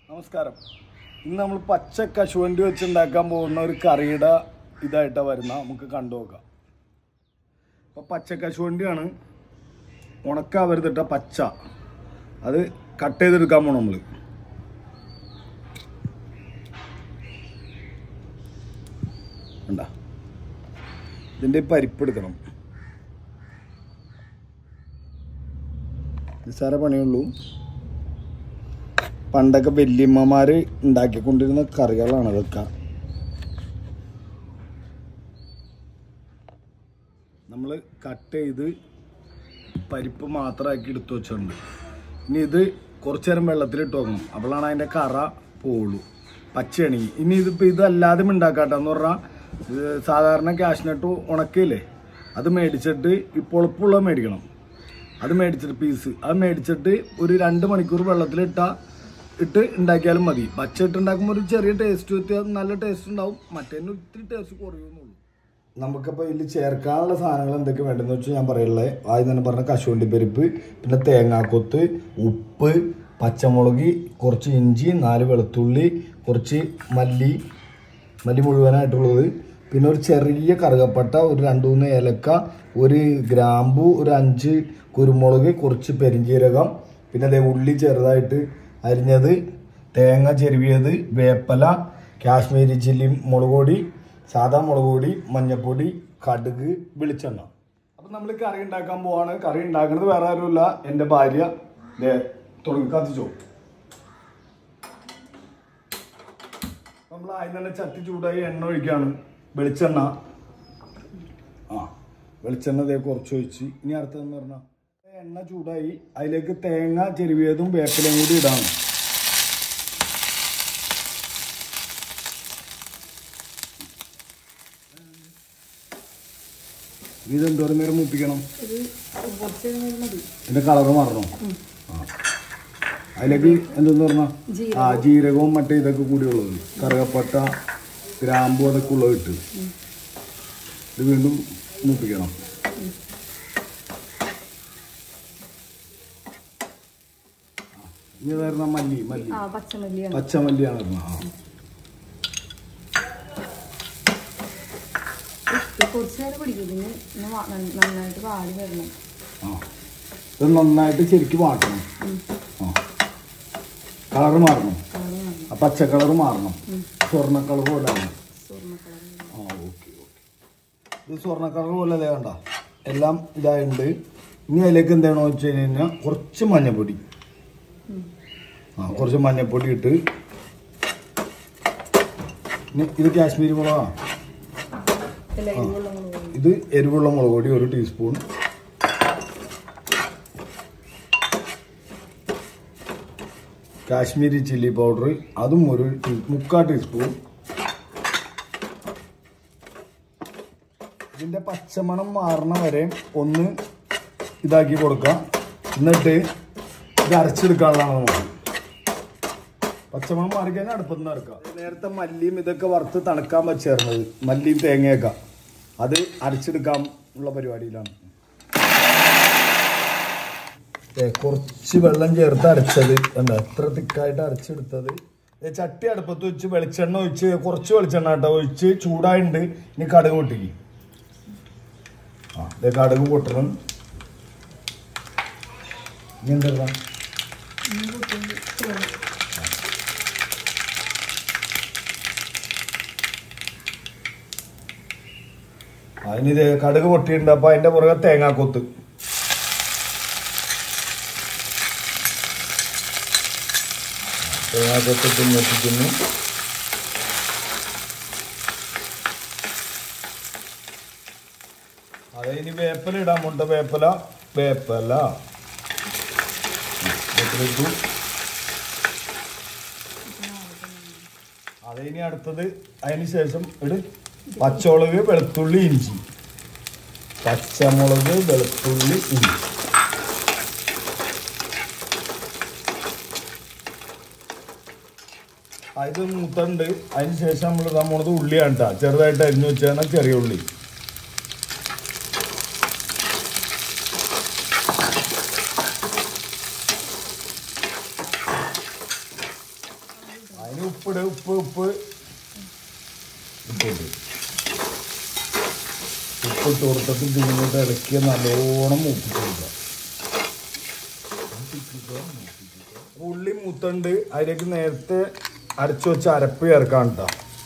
നമസ്കാരം ഇന്ന് നമ്മൾ പച്ച കശുവണ്ടി വെച്ച് ഉണ്ടാക്കാൻ പോകുന്ന ഒരു കറിയുടെ ഇതായിട്ടാണ് വരുന്ന നമുക്ക് കണ്ടു നോക്കാം അപ്പോൾ പച്ച കശുവണ്ടിയാണ് ഉണക്കാവരുതിട്ട പച്ച അത് കട്ട് ചെയ്തെടുക്കാൻ പോണം നമ്മൾ ഉണ്ടാ ഇതിൻ്റെ പരിപ്പ് എടുക്കണം നിസ്സാര പണിയുള്ളൂ പണ്ടൊക്കെ വല്യമ്മമാര് ഉണ്ടാക്കിക്കൊണ്ടിരുന്ന കറികളാണ് അതൊക്കെ നമ്മൾ കട്ട് ചെയ്ത് പരിപ്പ് മാത്രമാക്കി എടുത്തു വെച്ചിട്ടുണ്ട് ഇനി ഇത് കുറച്ചു നേരം വെള്ളത്തിലിട്ട് വെക്കണം അപ്പോഴാണ് അതിൻ്റെ കറ പോവുള്ളൂ പച്ചയാണെങ്കിൽ ഇനി ഇതിപ്പോൾ ഇതല്ലാതെ ഉണ്ടാക്കാട്ടെന്ന് പറഞ്ഞാൽ ഇത് സാധാരണ ക്യാഷ്നട്ട് ഉണക്കില്ലേ അത് മേടിച്ചിട്ട് ഈ പൊളപ്പുള്ള മേടിക്കണം അത് മേടിച്ചിട്ട് പീസ് അത് മേടിച്ചിട്ട് ഒരു രണ്ട് മണിക്കൂർ വെള്ളത്തിലിട്ട ഇട്ട് ഉണ്ടാക്കിയാലും മതി പച്ച ഇട്ട് ഉണ്ടാക്കുമ്പോൾ ഒരു ചെറിയ ടേസ്റ്റ് വ്യത്യാസം നല്ല ടേസ്റ്റ് ഉണ്ടാവും മറ്റേതിന് ഒത്തിരി ടേസ്റ്റ് കുറയുന്നുള്ളൂ നമുക്കപ്പോൾ ഇതിൽ ചേർക്കാനുള്ള സാധനങ്ങൾ എന്തൊക്കെ വേണ്ടതെന്ന് വെച്ചാൽ ഞാൻ പറയുള്ളത് ആദ്യം തന്നെ പറഞ്ഞ കശുവണ്ടി പരിപ്പ് പിന്നെ തേങ്ങാക്കൊത്ത് ഉപ്പ് പച്ചമുളക് കുറച്ച് ഇഞ്ചി നാല് വെളുത്തുള്ളി കുറച്ച് മല്ലി മല്ലി മുഴുവനായിട്ടുള്ളത് പിന്നെ ഒരു ചെറിയ കറുകപ്പട്ട ഒരു രണ്ട് മൂന്ന് ഏലക്ക ഒരു ഗ്രാമ്പു ഒരു അഞ്ച് കുരുമുളക് കുറച്ച് പെരിഞ്ജീരകം പിന്നെ അതേ ഉള്ളി ചെറുതായിട്ട് അരിഞ്ഞത് തേങ്ങ ചെരുവിയത് വേപ്പല കാശ്മീരി ചില്ലി മുളക് പൊടി സാധാ മുളക് പൊടി മഞ്ഞൾപ്പൊടി കടുക് വെളിച്ചെണ്ണ അപ്പം നമ്മൾ കറി ഉണ്ടാക്കാൻ പോവാണ് കറി ഉണ്ടാക്കുന്നത് വേറെ ആരുമില്ല എൻ്റെ ഭാര്യ ദേ തുടങ്ങി കത്തിച്ചോ നമ്മൾ ആദ്യം തന്നെ ചട്ടി ചൂടായി എണ്ണ ഒഴിക്കുകയാണ് വെളിച്ചെണ്ണ ആ വെളിച്ചെണ്ണ ദേ കുറച്ച് ഒഴിച്ച് ഇനി അടുത്തതെന്ന് പറഞ്ഞാൽ എണ്ണ ചൂടായി അതിലേക്ക് തേങ്ങ ചെരുവിയതും വേപ്പിലയും കൂടി ഇടാണ് ഇത് എന്തോരം നേരം മൂപ്പിക്കണം ഇതിന്റെ കളറ് മാറണം ആ അതിലേക്ക് എന്തെന്ന് പറഞ്ഞാൽ ആ ജീരകവും മറ്റേ ഇതൊക്കെ കൂടി ഉള്ളത് കറുകപ്പട്ട ഗ്രാമ്പു അതൊക്കെ ഉള്ളത് ഇട്ട് ഇത് വീണ്ടും മൂപ്പിക്കണം ഇനി വരുന്ന മല്ലി മല്ലി ആ പച്ചമല്ലിയാണ് പച്ചമല്ലിയാണ് ഇടുന്നത് ആ ഇത് കുറച്ച് നേരം പിടിക്കും ഇതിന് പിന്നെ വാ- നന്ന- നന്നായിട്ട് വാടി വരണം ആ ഇത് നന്നായിട്ട് ശരിക്കും വാട്ടണം ആ കളറ് മാറണം കളറ് വരണം ആ പച്ച കളറ് മാറണം സ്വർണ്ണ കളർ പോലെ ആവണം. സ്വർണ്ണ കളർ ആ ഓക്കെ ഓക്കെ ഇത് സ്വർണ്ണ കളർ പോലെ അല്ലേ കണ്ട എല്ലാം ഇതായിട്ടുണ്ട് ഇനി അതിലേക്ക് എന്താണോ വെച്ച് കഴിഞ്ഞാൽ കുറച്ച് മഞ്ഞപ്പൊടി ആ കുറച്ച് മഞ്ഞപ്പൊടി ഇട്ട് ഇനി ഇത് കാശ്മീരി മുളകാ അല്ല എരിവുള്ള മുളക് പൊടി. ഇത് എരിവുള്ള മുളക് പൊടി ഒരു ടീസ്പൂൺ കാശ്മീരി ചില്ലി പൗഡർ അതും ഒരു ടീ- മുക്കാൽ ടീസ്പൂൺ ഇതിന്റെ പച്ചമണം മാറണ വരെ ഒന്ന് ഇതാക്കി കൊടുക്കാം എന്നിട്ട് ഇത് അരച്ചെടുക്കാനുള്ളതാണ് നമുക്ക് പച്ചമണം മാറിക്കഴിഞ്ഞാൽ അടുപ്പത്ത് നിന്ന് ഇറക്കാം നേരത്തെ മല്ലിയും ഇതൊക്കെ വറുത്ത് തണുക്കാൻ വെച്ചേർന്നത് മല്ലിയും തേങ്ങയൊക്കെ അത് അരച്ചെടുക്കാൻ ഉള്ള പരിപാടിയിലാണ് ഏ, കുറച്ച് വെള്ളം ചേർത്ത് അരച്ചത് എന്താ എത്ര തിക്കായിട്ട് അരച്ചെടുത്തത് ഏ, ചട്ടി അടുപ്പത്ത് വെച്ച് വെളിച്ചെണ്ണ ഒഴിച്ച് കുറച്ച് വെളിച്ചെണ്ണ കേട്ടോ ഒഴിച്ച് ചൂടായിട്ടുണ്ട് ഇനി കടുക് പൊട്ടിക്ക് ആ ഇതേ കടുക് പൊട്ടണം ഇനി എന്താ അതിനിത് കടുക് പൊട്ടിയിട്ടുണ്ട് അപ്പൊ അതിന്റെ പുറകെ തേങ്ങാക്കൊത്ത് തേങ്ങാക്കൊത്ത് ഞെട്ടിക്കുന്നു അതെ ഇനി വേപ്പല ഇടാൻ പോണ്ട വേപ്പല വേപ്പല വേപ്പിലിട്ടു അത് ഇനി അടുത്തത് അതിന് ശേഷം ഇട് പച്ചമുളക് വെളുത്തുള്ളി ഇഞ്ചി പച്ചമുളക് വെളുത്തുള്ളി ഇഞ്ചി ആ, ഇത് മൂത്തുണ്ട് അതിന് ശേഷം നമ്മൾ ഇടാൻ പോണത് ഉള്ളിയാണ് കേട്ടോ ചെറുതായിട്ട് അരിഞ്ഞു വെച്ചാണ് ചെറിയ ഉള്ളി ഉപ്പിട് ഉപ്പ് ഉപ്പ് ഉപ്പിട്ട് ഉപ്പിട്ട് കൊടുത്തിട്ട് ഇതിങ്ങോട്ട് ഇളക്കി നല്ലോണം മൂപ്പിച്ച് കൊടുക്കുക ഉള്ളി മൂത്തണ്ട് അതിലേക്ക് നേരത്തെ അരച്ചു വെച്ച അരപ്പ് ചേർക്കാൻ കേട്ടോ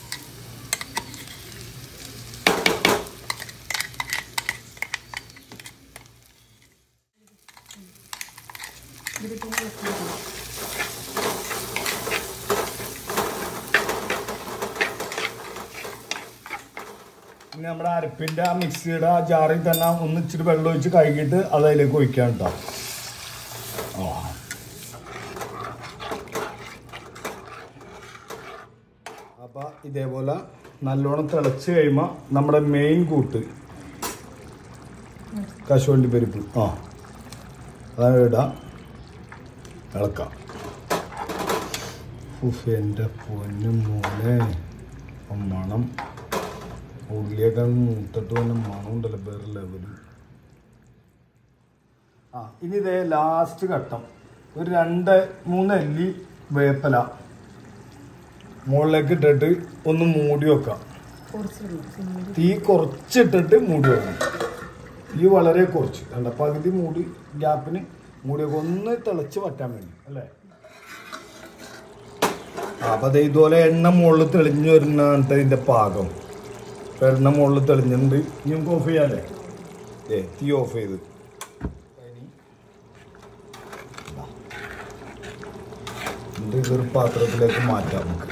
ഇനി നമ്മുടെ അരപ്പിന്റെ ആ മിക്സിയുടെ ആ ജാറിൽ തന്നെ ഒന്ന് ഇച്ചിരി വെള്ളം ഒഴിച്ച് കഴുകിയിട്ട് അത് അതിലേക്ക് ഒഴിക്കാൻ കേട്ടോ ആ അപ്പൊ ഇതേപോലെ നല്ലോണം തിളച്ച് കഴിയുമ്പോൾ നമ്മുടെ മെയിൻ കൂട്ട് കശുവണ്ടി പരിപ്പ് ആ അതാണ് ഇടാം ഇളക്കാം ഉഫ് എൻ്റെ പൊന്നും മോനെ ആ മണം ഉള്ളിയൊക്കെ മൂത്തിട്ട് തന്നെ മണം ഉണ്ടല്ലോ വേറെ ലെവല് ആ ഇനി ഇതേ ലാസ്റ്റ് ഘട്ടം ഒരു രണ്ട് മൂന്ന് അല്ലി വേപ്പല മുകളിലേക്ക് ഇട്ടിട്ട് ഒന്ന് മൂടി വെക്കാം കുറച്ചിടണം സിമ്മിൽ തീ കുറച്ചിട്ടിട്ട് മൂടി വെക്കണം തീ വളരെ കുറച്ച് കണ്ട പകുതി മൂടി ഗ്യാപ്പിന് മൂടി വെക്കും ഒന്ന് തിളച്ച് വറ്റാൻ വേണ്ടി അല്ലേ ആ, അപ്പൊ ദേ ഇതുപോലെ എണ്ണ മുകളിൽ തെളിഞ്ഞു വരുന്നതാണ് ഇതിന്റെ പാകം ഇപ്പൊ എണ്ണ മുകളിൽ തെളിഞ്ഞിട്ടുണ്ട് ഇനി നമുക്ക് ഓഫ് ചെയ്യാല്ലേ ഏ തീ ഓഫ് ചെയ്ത് എന്നിട്ട് ഇതൊരു പാത്രത്തിലേക്ക് മാറ്റാം നമുക്ക്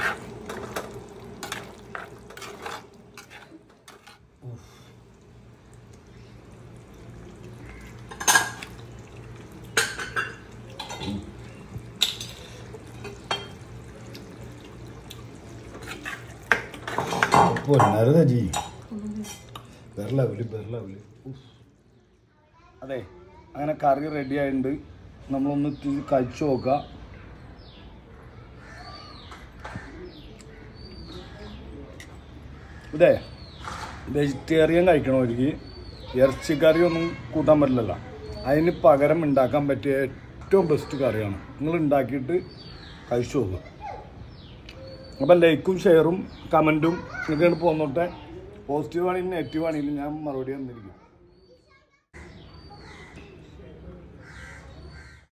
പൊന്നാര തജി വേറെ ലെവല് വേറെ ലെവല് ഉഫ്. അതെ അങ്ങനെ കറി റെഡി ആയിട്ടുണ്ട് നമ്മളൊന്ന് ഇത്തിരി കഴിച്ചു നോക്കാം ഇതേ വെജിറ്റേറിയൻ കഴിക്കണവർക്ക് ഇറച്ചിക്കറി ഒന്നും കൂട്ടാൻ പറ്റില്ലല്ലോ അതിന് പകരം ഉണ്ടാക്കാൻ പറ്റിയ ഏറ്റവും ബെസ്റ്റ് കറിയാണ് നിങ്ങൾ ഉണ്ടാക്കിയിട്ട് കഴിച്ചു നോക്കുക അപ്പം ലൈക്കും ഷെയറും കമൻറ്റും ഇതൊക്കെയാണ് പോന്നോട്ടെ പോസിറ്റീവ് ആണെങ്കിലും നെഗറ്റീവ് ആണെങ്കിലും ഞാൻ മറുപടി തന്നിരിക്കും